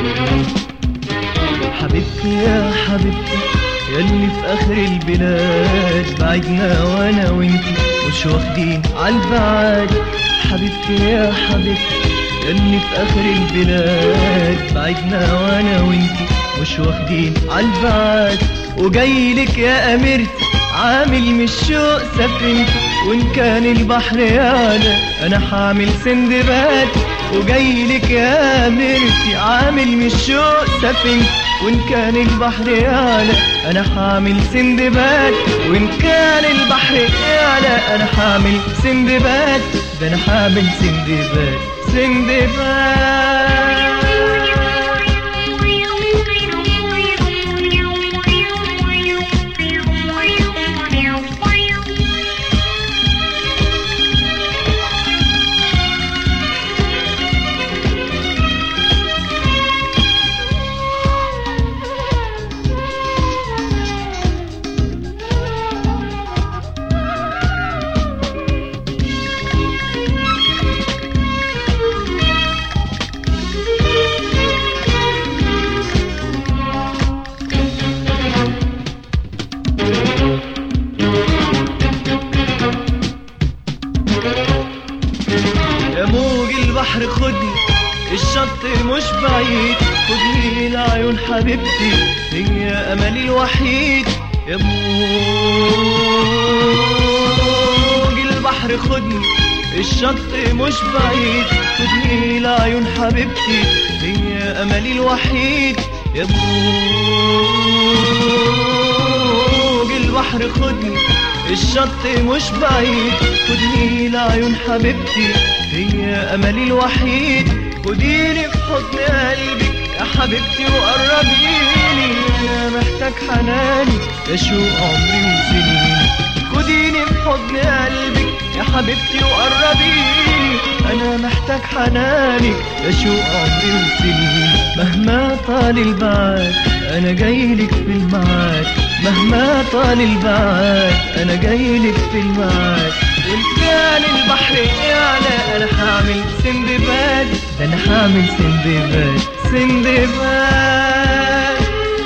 حبيبتي يا حبيبتي ياللي في اخر البلاد بعدنا وانا وانتي مش واخدين عالبعاد حبيبتي يا حبيبتي ياللي في اخر البلاد بعدنا وانا وانتي مش واخدين عالبعاد وجايلك يا اميرتي عامل من الشوق سفينتي وان كان البحر يانا انا حامل سندباد وجايلك يا اميرتي عامل من الشوق سفينتي وان كان البحر يانا انا حامل سندباد وان كان البحر يانا انا حامل سندباد ده انا حامل سندباد سندباد يا موج البحر خدني الشط مش بعيد خدني لعيون حبيبتي هي املي الوحيد يا موج البحر خدني الشط مش بعيد خدني لعيون حبيبتي هي املي الوحيد يا موج البحر خدني الشط مش بعيد خدني لعيون حبيبتي هي املي الوحيد خديني في حضن قلبك يا حبيبتي وقربيني انا محتاج حناني يا شوق عمري وسنين خديني في حضن قلبك يا حبيبتي وقربيني انا محتاج حنانك يا شوق عمري وسنين مهما طال البعد انا جايلك في الميعاد مهما طال البعد انا جايلك في الميعاد وان كان البحر يعلى انا حامل سندباد ده انا حامل سندباد سندباد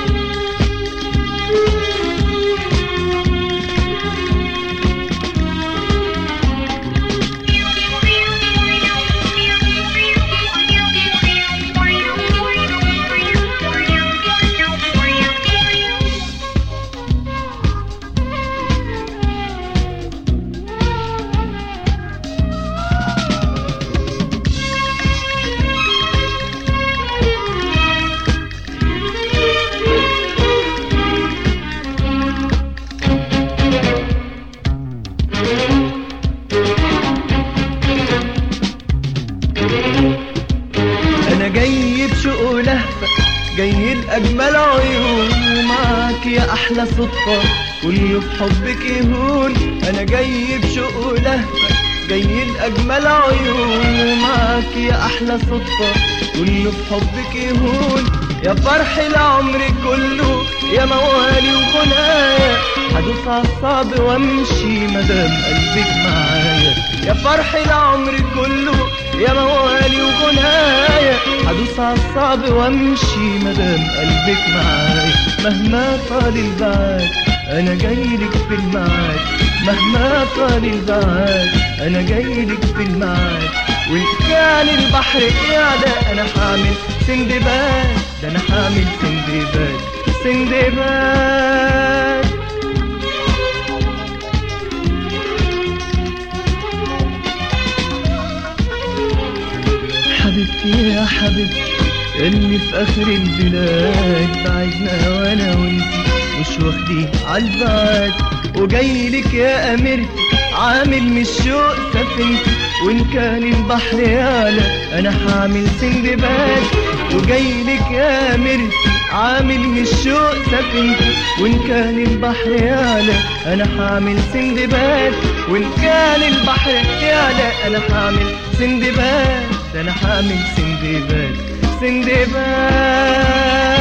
انا جاي بشوق ولهفة جاي الاجمل عيون ومعاك يا احلى صدفة كله في حبك يهون انا جاي بشوق ولهفة جاي الاجمل عيون ومعاك يا احلى صدفة كله في حبك يهون يا فرح العمر كله يا موالي وغنايا هدوس عالصعب وامشي مدام قلبك معايا يا فرح العمر كله يا موالي وغنايا هدوس عالصعب وامشي مدام قلبك معايا مهما طال البعد انا جايلك في الميعاد مهما طال البعد انا جايلك في الميعاد وان كان البحر يعلى انا حامل سندباد ده انا حامل سندباد سندباد حبيبتي يا حبيبتي اللي في اخر البلاد بعدنا وانا وانتي مش واخدين عالبعد وجايلك يا اميرتي عامل من الشوق سفينتي وان كان البحر يعلى انا حامل سندباد وجايلك يا اميرتي عامل من الشوق سفينتي وان كان البحر يعلى انا حامل سندباد وان كان البحر يعلى انا حامل سندباد ده انا حامل سندباد سندباد